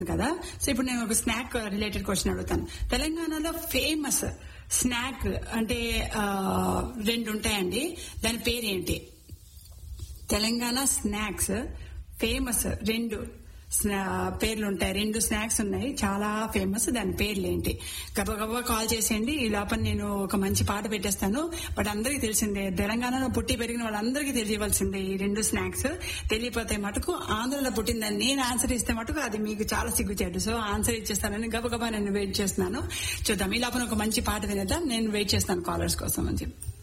కదా సో ఇప్పుడు నేను ఒక స్నాక్ రిలేటెడ్ క్వశ్చన్ అడుగుతాను తెలంగాణలో ఫేమస్ స్నాక్ అంటే ఆ, రెండు ఉంటాయండి దాని పేరు ఏంటి తెలంగాణ స్నాక్స్ ఫేమస్ రెండు స్నా- పేర్లు ఉంటాయి రెండు స్నాక్స్ ఉన్నాయి చాలా ఫేమస్ దాని పేర్లు ఏంటి గబగబా కాల్ చేసేయండి ఈ లోపల నేను ఒక మంచి పాట పెట్టేస్తాను బట్ అందరికీ తెలిసిందే తెలంగాణలో పుట్టి పెరిగిన వాళ్ళందరికీ తెలియవలసిందే ఈ రెండు స్నాక్స్ తెలియపోతే మటుకు ఆంధ్రలో పుట్టిందని నేను ఆన్సర్ ఇస్తే మటుకు అది మీకు చాలా సిగ్గుచేటు సో ఆన్సర్ ఇచ్చేస్తానని గబగబా నేను వెయిట్ చేస్తున్నాను చూద్దాం ఈ లోపల ఒక మంచి పాట వినేద్దాం నేను వెయిట్ చేస్తాను కాలర్స్ కోసం అని చెప్పి